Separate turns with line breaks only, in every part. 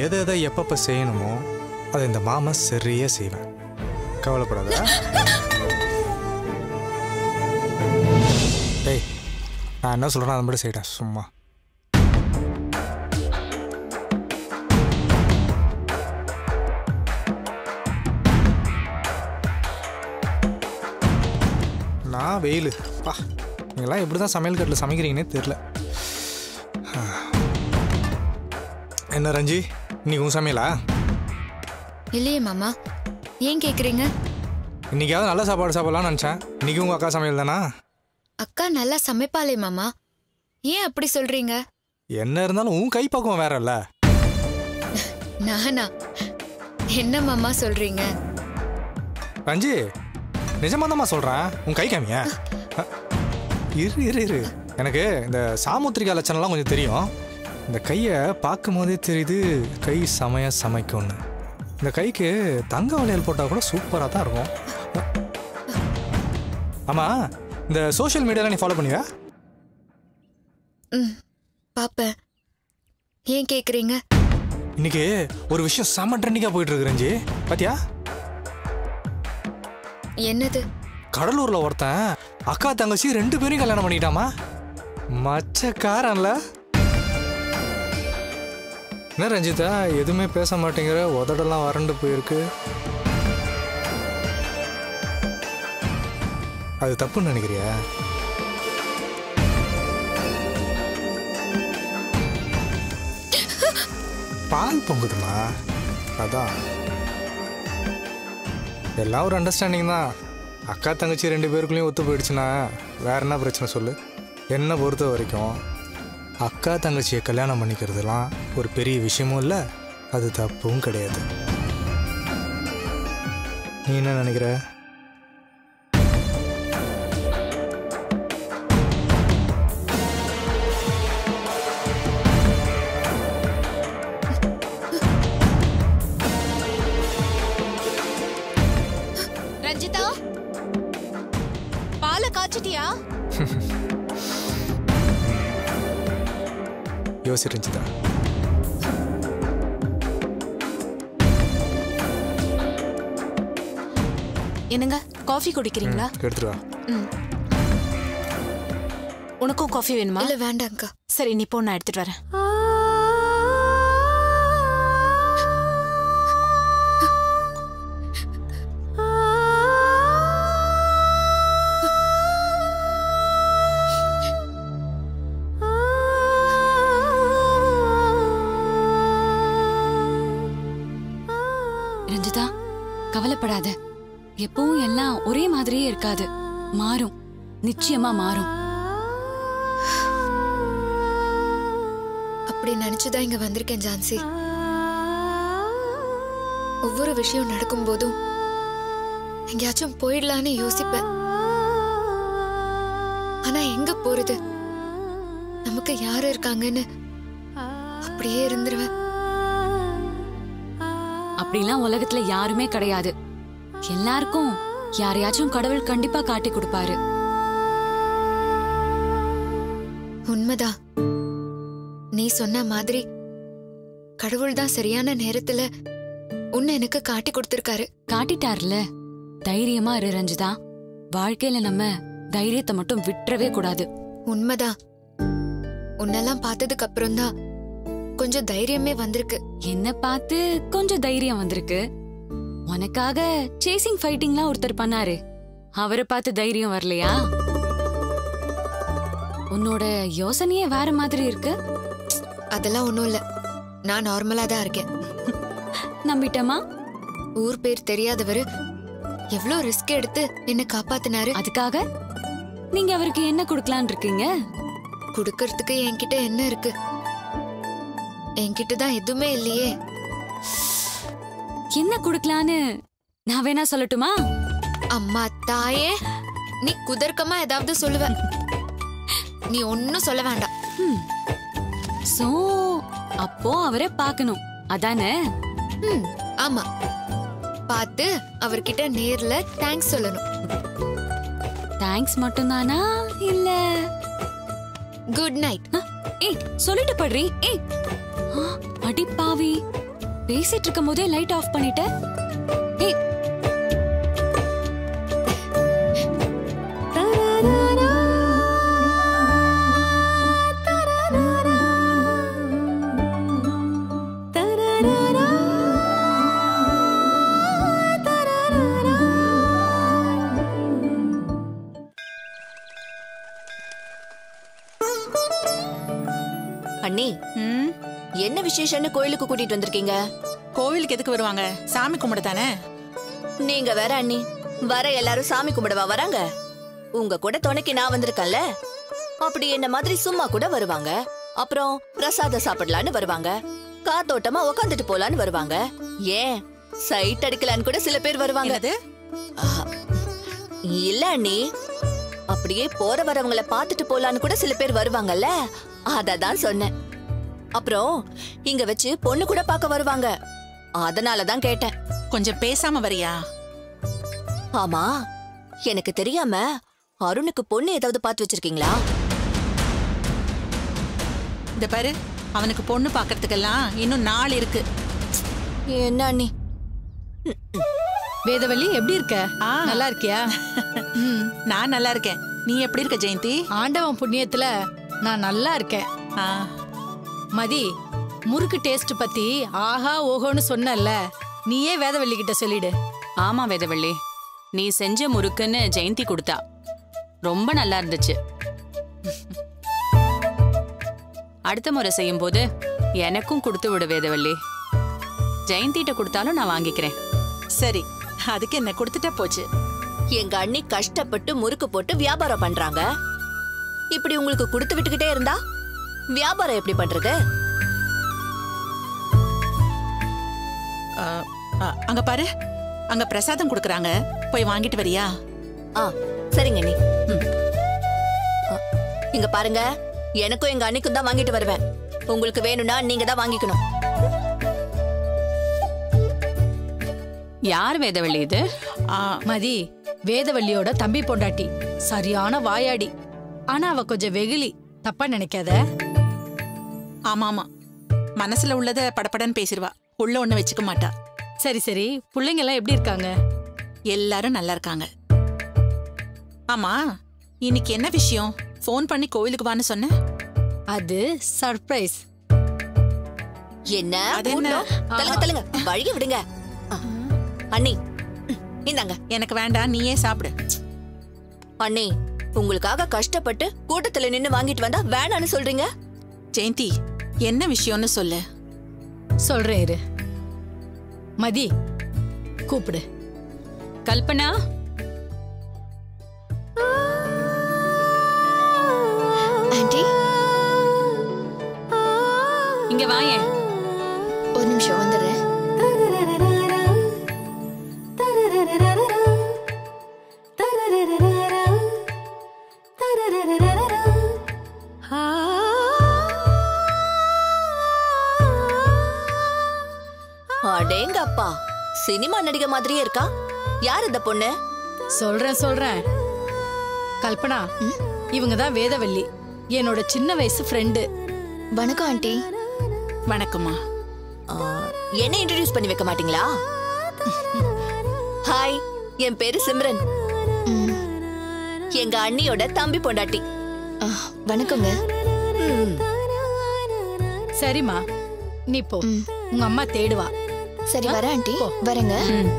எதை எதை எப்பப்போ செய்யணுமோ அதை இந்த மாமா சரியாக செய்வேன் கவலைப்படாத டேய் நான் என்ன சொல்கிறேன் அதை மட்டும் செய்யட்டேன் சும்மா நான் வெயில் பா நீங்களாம் எப்படி தான் சமையல் கட்டில் சமைக்கிறீங்கன்னே தெரில என்ன ரஞ்சி இன்னைக்கு உன் சமையலா
இல்லையே மாமா ஏன் கேக்குறீங்க
இன்னைக்காவது நல்ல சாப்பாடு சாப்பிடலாம்னு நினச்சேன் இன்னைக்கு உங்கள் அக்கா சமையல் தானா
அக்கா நல்லா சமைப்பாளே மாமா ஏன் அப்படி சொல்றீங்க
என்ன இருந்தாலும் உன் கை பக்குவம் வேறல்ல
நானா என்ன மாமா சொல்றீங்க
ரஞ்சி நிஜமாதாம்மா சொல்கிறேன் உன் கை காமியா அ, இரு இரு இரு எனக்கு இந்த சாமுத்திரிகா லட்சணம்லாம் கொஞ்சம் தெரியும் இந்த கையை பார்க்கும் போதே தெரியுது கை சமைய சமைக்கும்னு இந்த கைக்கு தங்க வளையல் போட்டால் கூட சூப்பராக தான் இருக்கும் ஆமாம் இந்த சோஷியல் மீடியாவில் நீ ஃபாலோ பண்ணுவியா
ம் பாப்பேன் ஏன் கேக்குறீங்க
இன்னைக்கு ஒரு விஷயம் செம்ம ட்ரெண்டிங்காக போயிட்டு இருக்கு ரஞ்சி பாத்தியா
என்னது
கடலூர்ல ஒருத்தன் அக்கா தங்கச்சி ரெண்டு பேரையும் கல்யாணம் பண்ணிக்கிட்டாமா மச்சக்காரன்ல என்ன ரஞ்சிதா எதுவுமே பேச மாட்டேங்கிற உதடெல்லாம் வறண்டு போயிருக்கு அது தப்புன்னு நினைக்கிறியா பால் பொங்குதுமா அதான் எல்லாம் ஒரு அண்டர்ஸ்டாண்டிங் தான் அக்கா தங்கச்சி ரெண்டு பேருக்குள்ளேயும் ஒத்து போயிடுச்சுன்னா வேற என்ன பிரச்சனை சொல்லு என்னை பொறுத்த வரைக்கும் அக்கா தங்கச்சியை கல்யாணம் பண்ணிக்கிறதுலாம் ஒரு பெரிய விஷயமும் இல்லை அது தப்பும் கிடையாது நீ என்ன நினைக்கிற
ரஞ்சிதா பாலை காய்ச்சிட்டியா
யோசி ரஞ்சிதா
என்னங்க காஃபி குடிக்கிறீங்களா
எடுத்துட்டு வா
ம் உனக்கும் காஃபி வேணுமா
இல்ல வேண்டாம்க்கா
சரி நீ போ நான் எடுத்துட்டு வரேன்
ரஞ்சிதா கவலைப்படாத எப்பவும் எல்லாம் ஒரே மாதிரியே இருக்காது மாறும் நிச்சயமா மாறும்
அப்படி நினைச்சுதான் இங்க வந்திருக்கேன் ஜான்சி ஒவ்வொரு விஷயம் நடக்கும் போதும் எங்கேயாச்சும் போயிடலான்னு யோசிப்பேன் ஆனா எங்க போறது நமக்கு யாரு இருக்காங்கன்னு அப்படியே இருந்துருவேன்
அப்படிலாம் உலகத்துல யாருமே கிடையாது எல்லாருக்கும் யாரையாச்சும் கடவுள் கண்டிப்பா காட்டி கொடுப்பாரு
உண்மைதான் நீ சொன்ன மாதிரி கடவுள் தான் சரியான நேரத்துல உன்னை எனக்கு காட்டி கொடுத்திருக்காரு
காட்டிட்டார்ல தைரியமா இரு ரஞ்சிதா வாழ்க்கையில நம்ம தைரியத்தை மட்டும் விட்டுறவே கூடாது
உண்மைதான் உன்னெல்லாம் பார்த்ததுக்கு அப்புறம் தான் கொஞ்சம் தைரியமே வந்திருக்கு
என்ன பார்த்து கொஞ்சம் தைரியம் வந்திருக்கு உனக்காக சேசிங் ஃபைட்டிங்லாம் ஒருத்தர் பண்ணாரு அவரை பார்த்து தைரியம் வரலையா உன்னோட யோசனையே வேற மாதிரி இருக்கு
அதெல்லாம் ஒண்ணும் இல்ல நான் நார்மலா தான் இருக்கேன்
நம்பிட்டமா
ஊர் பேர் தெரியாதவரு எவ்வளோ ரிஸ்க் எடுத்து என்ன காப்பாத்தினாரு
அதுக்காக நீங்க அவருக்கு என்ன கொடுக்கலான் இருக்கீங்க
குடுக்கறதுக்கு என்கிட்ட என்ன இருக்கு என்கிட்ட தான் எதுவுமே இல்லையே
என்ன கொடுக்கலான்னு நான் வேணா சொல்லட்டுமா
அம்மா தாயே நீ குதர்க்கமா ஏதாவது சொல்லுவ நீ ஒன்னும் சொல்ல வேண்டாம்
சோ அப்போ அவரை பார்க்கணும் அதானே
ம், ஆமா பார்த்து அவர்கிட்ட நேர்ல தேங்க்ஸ் சொல்லணும்
தேங்க்ஸ் மட்டும்தானா இல்ல
குட் நைட்
அ, ஏய் சொல்லிட்டு படுறி ஏய் ஆ, அடி பாவி பேசிட்டு இருக்கும் போதே லைட் ஆஃப் பண்ணிட்ட ஏய்
அண்ணி
ம்
என்ன விசேஷம்னு கோயிலுக்கு கூட்டிட்டு வந்திருக்கீங்க
கோவிலுக்கு எதுக்கு வருவாங்க சாமி கும்பிட தானே
நீங்க வேற அண்ணி வர எல்லாரும் சாமி கும்பிடவா வராங்க உங்க கூட துணைக்கு நான் வந்திருக்கேன்ல அப்படி என்ன மாதிரி சும்மா கூட வருவாங்க அப்புறம் பிரசாதம் சாப்பிடலான்னு வருவாங்க காத்தோட்டமா உக்காந்துட்டு போலான்னு வருவாங்க ஏன் சைட் அடிக்கலான்னு கூட சில பேர் வருவாங்க
என்னது
ஆஹா. இல்ல அண்ணி அப்படியே போற வரவங்கள பாத்துட்டு போலான்னு கூட சில பேர் வருவாங்கல்ல அததான் சொன்னேன் அப்புறம் இங்க வச்சு பொண்ணு கூட பார்க்க வருவாங்க அதனாலதான் கேட்டேன்
கொஞ்சம் பேசாம வரியா
ஆமா எனக்கு தெரியாம அருணுக்கு பொண்ணு ஏதாவது பார்த்து வச்சிருக்கீங்களா
இந்த பாரு அவனுக்கு பொண்ணு பாக்குறதுக்கெல்லாம் இன்னும் நாள் இருக்கு
என்ன அண்ணி
வேதவள்ளி எப்படி இருக்க
ஆ.
நல்லா இருக்கியா ம்,
நான் நல்லா இருக்கேன் நீ எப்படி இருக்க ஜெயந்தி
ஆண்டவன் புண்ணியத்துல நான் நல்லா இருக்கேன்
ஆ,
மதி முறுக்கு டேஸ்ட் பத்தி ஆஹா ஓஹோன்னு சொன்னல நீயே வேதவள்ளி கிட்ட சொல்லிடு
ஆமா வேதவள்ளி நீ செஞ்ச முறுக்குன்னு ஜெயந்தி கொடுத்தா ரொம்ப நல்லா இருந்துச்சு அடுத்த முறை செய்யும்போது எனக்கும் கொடுத்து விடு வேதவள்ளி ஜெயந்திட்ட கொடுத்தாலும் நான் வாங்கிக்கிறேன்
சரி அதுக்கு என்ன கொடுத்துட்டா போச்சு
எங்க அண்ணி கஷ்டப்பட்டு முறுக்கு போட்டு வியாபாரம் பண்றாங்க இப்படி உங்களுக்கு கொடுத்து விட்டுக்கிட்டே இருந்தா வியாபாரம் எப்படி பண்றது
ஆ, ஆ, அங்க பாரு அங்க பிரசாதம் கொடுக்கறாங்க போய் வாங்கிட்டு வரியா
ஆ சரிங்க அண்ணி ம். ஆ, இங்க பாருங்க எனக்கும் எங்க அண்ணிக்கும் தான் வாங்கிட்டு வருவேன் உங்களுக்கு வேணும்னா நீங்க தான் வாங்கிக்கணும்
யார் வேதவள்ளி இது
ஆ,
மதி வேதவள்ளியோட தம்பி பொண்டாட்டி சரியான வாயாடி ஆனா அவ கொஞ்சம் வெகுளி தப்பா நினைக்காத
ஆமா ஆமா மனசுல உள்ளத படபடன்னு பேசிடுவா உள்ள ஒண்ணு வச்சுக்க மாட்டா
சரி சரி பிள்ளைங்க எல்லாம் எப்படி இருக்காங்க
எல்லாரும் நல்லா இருக்காங்க ஆமா இன்னைக்கு என்ன விஷயம் ஃபோன் பண்ணி கோவிலுக்கு வான்னு சொன்ன
அது சர்ப்ரைஸ்
என்ன
அது என்ன?
கூட்டம்? தள்ளுங்க தள்ளுங்க வழிய விடுங்க ஆ. அண்ணி ம், இந்தாங்க
எனக்கு வேண்டாம் நீயே சாப்பிடு
அண்ணி உங்களுக்காக கஷ்டப்பட்டு கூட்டத்துல நின்னு வாங்கிட்டு வந்தா வேணான்னு சொல்றீங்க
ஜெயந்தி என்ன விஷயம்னு சொல்லு
சொல்றேன் இரு மதி கூப்பிடு
கல்பனா
ஆண்டி
இங்க வாயேன்
ஒரு நிமிஷம் வந்துடுறேன்
அடேங்கப்பா சினிமா நடிகை மாதிரியே இருக்கா யார் இந்த பொண்ணு
சொல்றேன் சொல்றேன் கல்பனா இவங்க தான் வேதவள்ளி என்னோட சின்ன வயசு ஃப்ரெண்டு
வணக்கம் ஆண்டி
வணக்கம்மா
ஆ, என்ன இன்ட்ரடியூஸ் பண்ணி வைக்க மாட்டீங்களா ஹாய் என் பேரு சிம்ரன் எங்க அண்ணியோட தம்பி பொண்டாட்டி
ஆ, வணக்கங்க
ம்,
சரிம்மா நீ போ உங்க அம்மா தேடுவா
சரி வரேன் ஆண்டி வரேங்க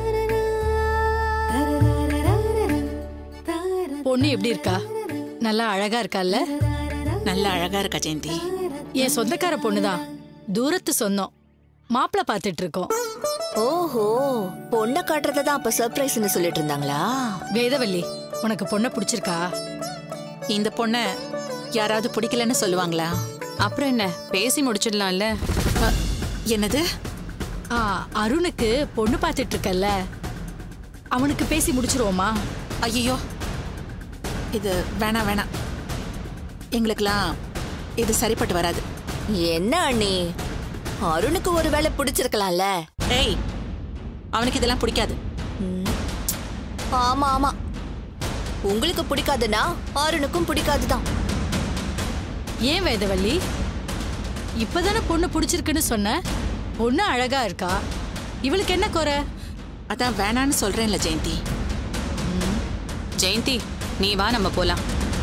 பொண்ணு எப்படி இருக்கா நல்லா அழகா இருக்கால்ல
நல்ல அழகா இருக்கா ஜெயந்தி
என் சொந்தக்கார பொண்ணுதான் தூரத்து சொந்தம் மாப்பிள்ள பார்த்துட்டு இருக்கோம்
ஓஹோ பொண்ணை காட்டுறதை தான் அப்ப சர்ப்ரைஸ்னு சொல்லிட்டு இருந்தாங்களா
வேதவள்ளி உனக்கு பொண்ணை பிடிச்சிருக்கா
இந்த பொண்ண யாராவது பிடிக்கலன்னு சொல்லுவாங்களா
அப்புறம் என்ன பேசி முடிச்சிடலாம்ல
அ, என்னது
ஆ அருணுக்கு பொண்ணு பார்த்துட்டு இருக்கல்ல அவனுக்கு பேசி முடிச்சிருவோமா
ஐயோ இது வேணாம் வேணாம் எங்களுக்கெல்லாம் இது சரிப்பட்டு வராது
என்ன அண்ணி அருணுக்கு ஒரு வேலை பிடிச்சிருக்கலாம்ல
ஏய் அவனுக்கு இதெல்லாம் பிடிக்காது
ம். ஆமா ஆமா உங்களுக்கு பிடிக்காதுன்னா அருணுக்கும் பிடிக்காதுதான்
ஏன் வேதவள்ளி இப்பதானே பொண்ணு பிடிச்சிருக்குன்னு சொன்ன பொண்ணு அழகா இருக்கா இவளுக்கு என்ன குறை
அதான் வேணான்னு சொல்றேன்ல ஜெயந்தி
ஜெயந்தி நீ வா நம்ம போலாம்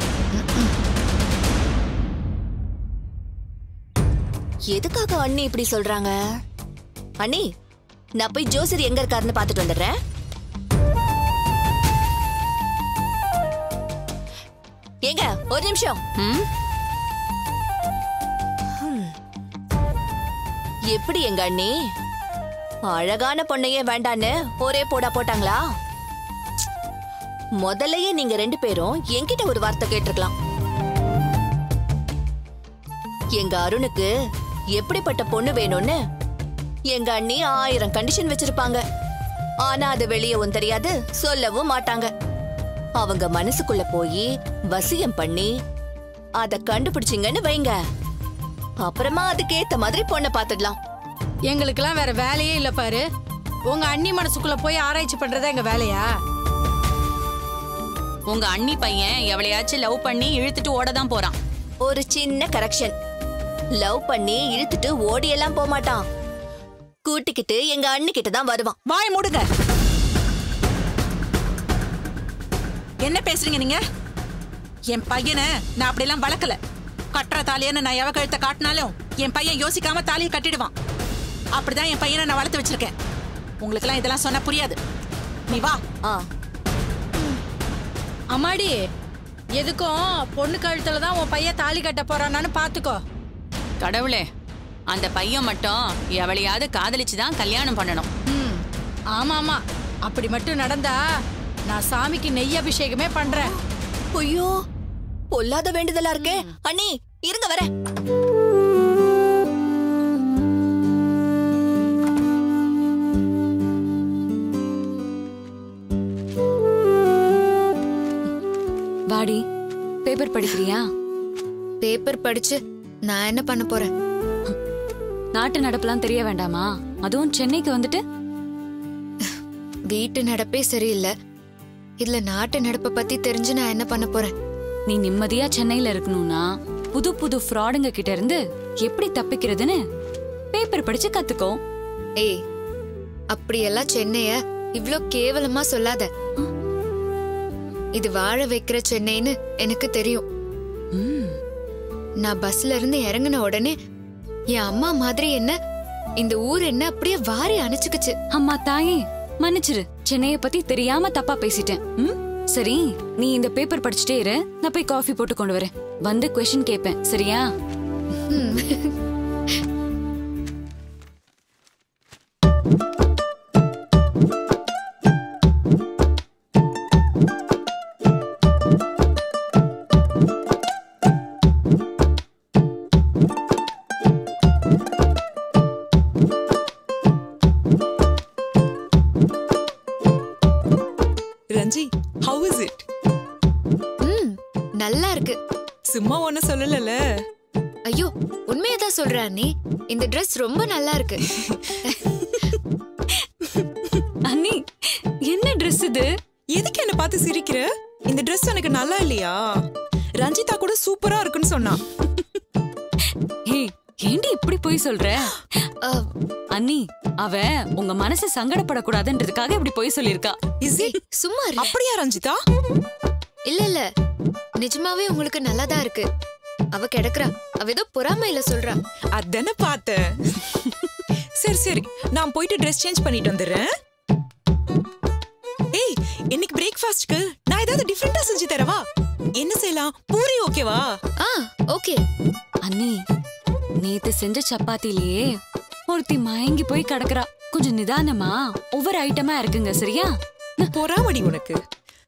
எதுக்காக அண்ணி இப்படி சொல்றாங்க அண்ணி நான் போய் ஜோசியர் எங்க இருக்காருன்னு பார்த்துட்டு வந்துடுறேன் ஏங்க ஒரு நிமிஷம்
ம்
எப்படி எங்க அண்ணி அழகான பொண்ணையே வேண்டான்னு ஒரே போடா போட்டாங்களா முதல்லயே நீங்க ரெண்டு பேரும் என்கிட்ட ஒரு வார்த்தை கேட்டிருக்கலாம் எங்க அருணுக்கு எப்படிப்பட்ட பொண்ணு வேணும்னு எங்க அண்ணி ஆயிரம் கண்டிஷன் வச்சிருப்பாங்க ஆனா அது வெளியவும் தெரியாது சொல்லவும் மாட்டாங்க அவங்க மனசுக்குள்ள போய் வசியம் பண்ணி அத கண்டுபிடிச்சிங்கன்னு வைங்க அப்புறமா அதுக்கேத்த மாதிரி பொண்ணை பாத்துடலாம்
எங்களுக்கெல்லாம் வேற வேலையே இல்ல பாரு உங்க அண்ணி மனசுக்குள்ள போய் ஆராய்ச்சி பண்றதா எங்க வேலையா
உங்க அண்ணி பையன் எவளையாச்சும் லவ் பண்ணி இழுத்துட்டு ஓட தான் போறான்
ஒரு சின்ன கரெக்ஷன் லவ் பண்ணி இழுத்துட்டு ஓடி எல்லாம் போக மாட்டான் கூட்டிக்கிட்டு எங்க அண்ணி கிட்ட தான் வருவான்
வாய் மூடுங்க என்ன பேசுறீங்க நீங்க என் பையனை நான் அப்படியெல்லாம் வளர்க்கல கட்டுற தாலியன்னு நான் எவ கழுத்தை காட்டினாலும் என் பையன் யோசிக்காம தாலியை கட்டிடுவான் அப்படிதான் என் பையனை நான் வளர்த்து வச்சிருக்கேன் உங்களுக்கெல்லாம் இதெல்லாம் சொன்னா புரியாது நீ வா
ஆ
அம்மாடி எதுக்கும் பொண்ணு கழுத்துல தான் உன் பையன் தாலி கட்ட போறானான்னு பாத்துக்கோ
கடவுளே அந்த பையன் மட்டும் எவளையாவது காதலிச்சு தான் கல்யாணம் பண்ணணும்
ம் ஆமா ஆமா அப்படி மட்டும் நடந்தா நான் சாமிக்கு நெய் அபிஷேகமே பண்றேன்
ஐயோ பொல்லாத வேண்டுதலா இருக்கே அண்ணி இருங்க வரேன்
வாடி பேப்பர் படிக்கிறியா
பேப்பர் படிச்சு நான் என்ன பண்ண போறேன்
நாட்டு நடப்பெல்லாம் தெரிய வேண்டாமா அதுவும் சென்னைக்கு வந்துட்டு
வீட்டு நடப்பே சரியில்லை இதுல நாட்டு நடப்பை பத்தி தெரிஞ்சு நான் என்ன பண்ண போறேன்
நீ நிம்மதியா சென்னையில இருக்கணும்னா புது புது ஃப்ராடுங்க கிட்ட இருந்து எப்படி தப்பிக்கிறதுன்னு பேப்பர் படிச்சு கத்துக்கோ
ஏய் அப்படியெல்லாம் சென்னைய இவ்ளோ கேவலமா சொல்லாத இது வாழ வைக்கிற சென்னைன்னு எனக்கு தெரியும்
ம்,
நான் பஸ்ல இருந்து இறங்கின உடனே என் அம்மா மாதிரி என்ன இந்த ஊர் என்ன அப்படியே வாரி அணைச்சுக்குச்சு
அம்மா தாயே மன்னிச்சிரு சென்னைய பத்தி தெரியாம தப்பா பேசிட்டேன் ம்? சரி நீ இந்த பேப்பர் படிச்சுட்டே இரு நான் போய் காஃபி போட்டு கொண்டு வரேன் வந்து கொஸ்டின் கேட்பேன் சரியா
ரஞ்சி ஹவ் இஸ் இட்
ம் நல்லா இருக்கு
சும்மா ஒண்ணு சொல்லலல
ஐயோ உண்மையதான் சொல்ற அண்ணி இந்த Dress ரொம்ப நல்லா இருக்கு
அண்ணி என்ன Dress இது
எதுக்கு என்ன பார்த்து சிரிக்கிற இந்த Dress எனக்கு நல்லா இல்லையா ரஞ்சிதா கூட சூப்பரா இருக்குன்னு சொன்னா
ஹே ஏண்டி இப்படி போய் சொல்ற
அ,
அண்ணி அவ உங்க மனசு சங்கடப்படக்கூடாதுன்றதுக்காக இப்படி போய் சொல்லிருக்கா
இஸ்
ஏய், சும்மா இரு.
அப்படியா ரஞ்சிதா
இல்ல இல்ல நிஜமாவே உங்களுக்கு நல்லாதான் இருக்கு அவ கிடக்குறா அவ ஏதோ பொறாமையில சொல்றா
அதானே பார்த்தேன் சரி சரி நான் போயிட்டு ட்ரெஸ் சேஞ்ச் பண்ணிட்டு வந்துடுறேன் ஏய் இன்னைக்கு பிரேக்ஃபாஸ்ட்க்கு நான் ஏதாவது டிஃபரெண்டா செஞ்சு தரவா என்ன செய்யலாம் பூரி ஓகேவா
ஆ ஓகே
அண்ணி நேத்து செஞ்ச சப்பாத்திலேயே ஒருத்தி மயங்கி போய் கிடக்குறா கொஞ்சம் நிதானமா ஒவ்வொரு ஐட்டமா இருக்குங்க சரியா
பொறாமடி உனக்கு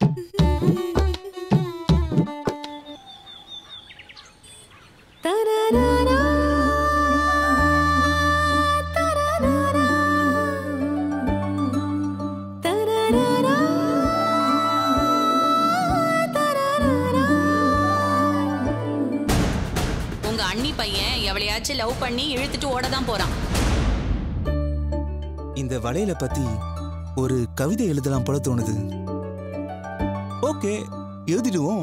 உங்க அண்ணி பையன் எவளையாச்சும் லவ் பண்ணி இழுத்துட்டு ஓட தான் போறான்
இந்த வளையல பத்தி ஒரு கவிதை எழுதலாம் போல தோணுது ஓகே எழுதிடுவோம்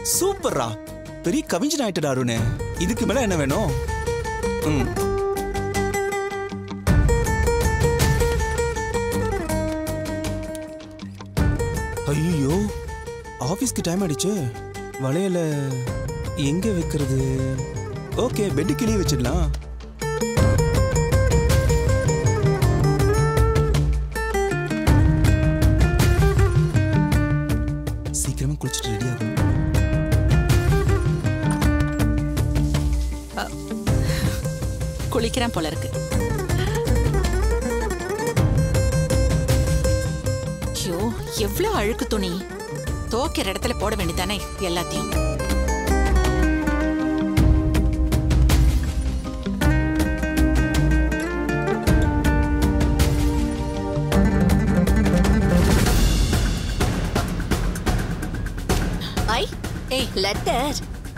சூப்பர்ரா பெரிய கவிஞன் ஆயிட்டடா அருண் இதுக்கு மேல என்ன வேணும் ம் ஐயோ ஆபீஸ்க்கு டைம் ஆயிடுச்சு வளையல எங்க வைக்கிறது ஓகே பெட்டு கிளியே வச்சிடலாம் சீக்கிரமா குளிச்சுட்டு ரெடி ஆகும்
குளிக்கிறேன் போல இருக்கு ஐயோ எவ்வளவு அழுக்கு துணி துவைக்கிற இடத்துல போட வேண்டியதானே எல்லாத்தையும்
ஐ
ஏய்
லெட்டர்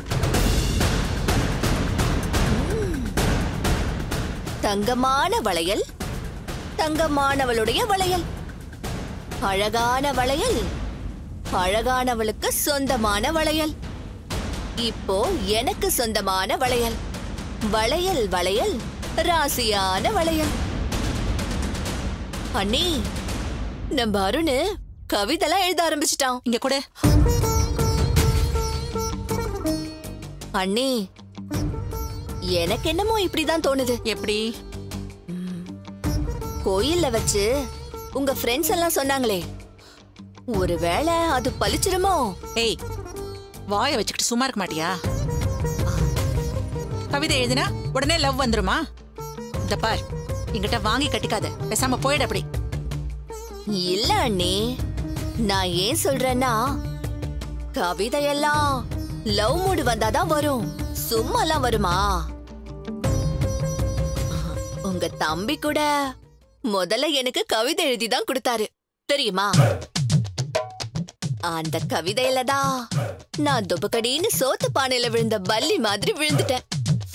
தங்கமான வளையல் தங்கமானவளுடைய வளையல் அழகான வளையல் அழகானவளுக்கு சொந்தமான வளையல் இப்போ எனக்கு சொந்தமான வளையல் வளையல் வளையல் ராசியான வளையல் அண்ணி நம்ம அருண் கவிதைலாம் எழுத ஆரம்பிச்சிட்டான்
இங்க கூட
அண்ணி எனக்கு என்னமோ இப்படிதான் தோணுது
எப்படி
கோயில்ல வச்சு உங்க ஃப்ரெண்ட்ஸ் எல்லாம் சொன்னாங்களே ஒருவேளை அது பலிச்சிருமோ
ஏய் வாயை வச்சுக்கிட்டு சும்மா இருக்க மாட்டியா கவிதை எழுதினா உடனே லவ் வந்துருமா இந்த பார் என்கிட்ட வாங்கி கட்டிக்காத பேசாம போயிடு அப்படி
இல்ல அண்ணி நான் ஏன் சொல்றேன்னா கவிதையெல்லாம் லவ் மூடு வந்தாதான் வரும் சும்மாலாம் வருமா உங்க தம்பி கூட முதல்ல எனக்கு கவிதை எழுதி தான் கொடுத்தாரு தெரியுமா அந்த கவிதையில தான் நான் துபக்கடின்னு சோத்து பானையில விழுந்த பல்லி மாதிரி விழுந்துட்டேன்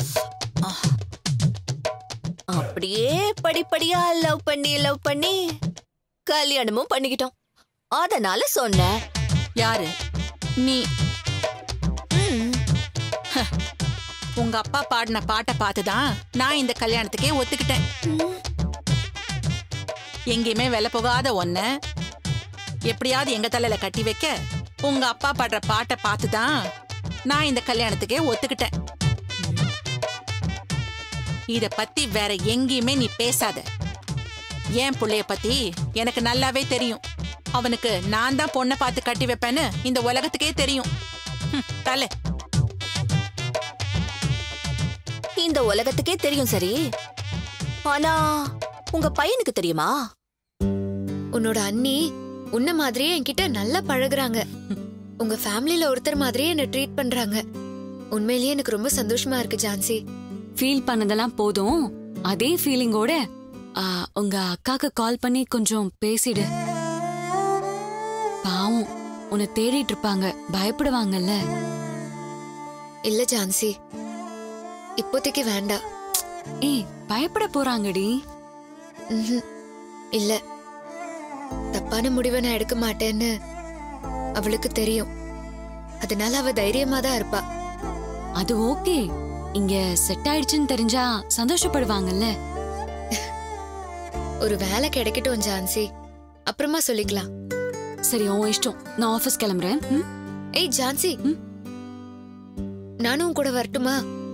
அப்படியே படிப்படியா லவ் பண்ணி லவ் பண்ணி கல்யாணமும் பண்ணிக்கிட்டோம் அதனால சொன்னேன்
யாரு நீ
ம்,
உங்க அப்பா பாடின பாட்டை பார்த்துதான் நான் இந்த கல்யாணத்துக்கே ஒத்துக்கிட்டேன் எங்கேயுமே வெல போகாத ஒன்ன எப்படியாவது எங்க தலையில கட்டி வைக்க உங்க அப்பா பாடுற பாட்டை பார்த்துதான் நான் இந்த கல்யாணத்துக்கே ஒத்துக்கிட்டேன் இத பத்தி வேற எங்கேயுமே நீ பேசாத ஏன் புள்ளைய பத்தி எனக்கு நல்லாவே தெரியும் அவனுக்கு நான் தான் பொண்ணை பார்த்து கட்டி வைப்பேன்னு இந்த உலகத்துக்கே தெரியும் ஹம், தலை
இந்த உலகத்துக்கே தெரியும் சரி ஆனா உங்க பையனுக்கு தெரியுமா
உன்னோட அண்ணி உன்ன மாதிரியே என்கிட்ட நல்லா பழகுறாங்க உங்க ஃபேமிலில ஒருத்தர் மாதிரியே என்ன ட்ரீட் பண்றாங்க உண்மையிலேயே எனக்கு ரொம்ப சந்தோஷமா இருக்கு ஜான்சி
ஃபீல் பண்ணதெல்லாம் போதும் அதே ஃபீலிங்கோட ஆ, உங்க அக்காக்கு கால் பண்ணி கொஞ்சம் பேசிடு பாவம் உன்னை தேடிட்டு இருப்பாங்க பயப்படுவாங்கல்ல
இல்ல ஜான்சி இப்போதைக்கு வேண்டாம்
ஏய் பயப்பட போறாங்கடி
ம்ஹும். இல்ல தப்பான முடிவை நான் எடுக்க மாட்டேன்னு அவளுக்கு தெரியும் அதனால அவ தைரியமா தான் இருப்பா
அது ஓகே இங்க செட் ஆயிடுச்சுன்னு தெரிஞ்சா சந்தோஷப்படுவாங்கல்ல
ஒரு வேலை கிடைக்கட்டும் ஜான்சி அப்புறமா சொல்லிக்கலாம்
சரி உன் இஷ்டம் நான் ஆபீஸ் கிளம்புறேன் ம்?
ஏய் ஜான்சி
ம்?
நானும் உன் கூட வரட்டுமா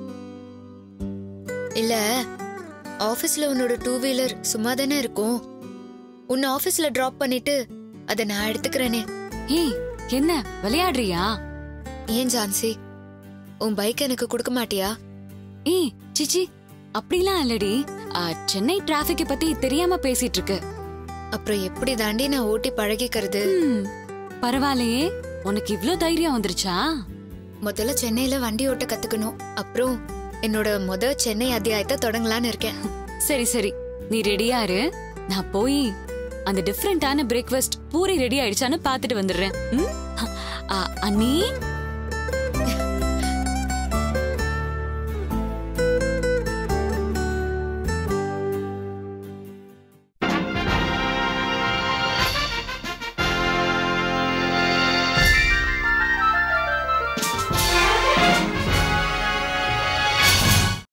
இல்ல ஆபீஸ்ல உன்னோட டூ வீலர் சும்மா தானே இருக்கும் உன்னை ஆபீஸ்ல டிராப் பண்ணிட்டு அதை நான் எடுத்துக்கிறேனே
ஏய் என்ன விளையாடுறியா
ஏன் ஜான்சி உன் பைக் எனக்கு கொடுக்க மாட்டியா
ஏய் சிச்சி அப்படிலாம் இல்லடி ஆ, சென்னை டிராபிக்க பத்தி தெரியாம பேசிட்டு இருக்கு
அப்புறம் எப்படி தாண்டி நான் ஓட்டி பழகிக்கிறது
ம், பரவாயில்லையே உனக்கு இவ்ளோ தைரியம் வந்துருச்சா
முதல்ல சென்னையில வண்டி ஓட்ட கத்துக்கணும் அப்புறம் என்னோட முத சென்னை அத்தியாயத்தை தொடங்கலான்னு இருக்கேன்
சரி சரி நீ ரெடியா இரு நான் போய் அந்த டிஃப்ரெண்டான பிரேக்ஃபாஸ்ட் பூரி ரெடி ஆயிடுச்சான்னு பாத்துட்டு வந்துடுறேன் ம்? ஆ, அண்ணி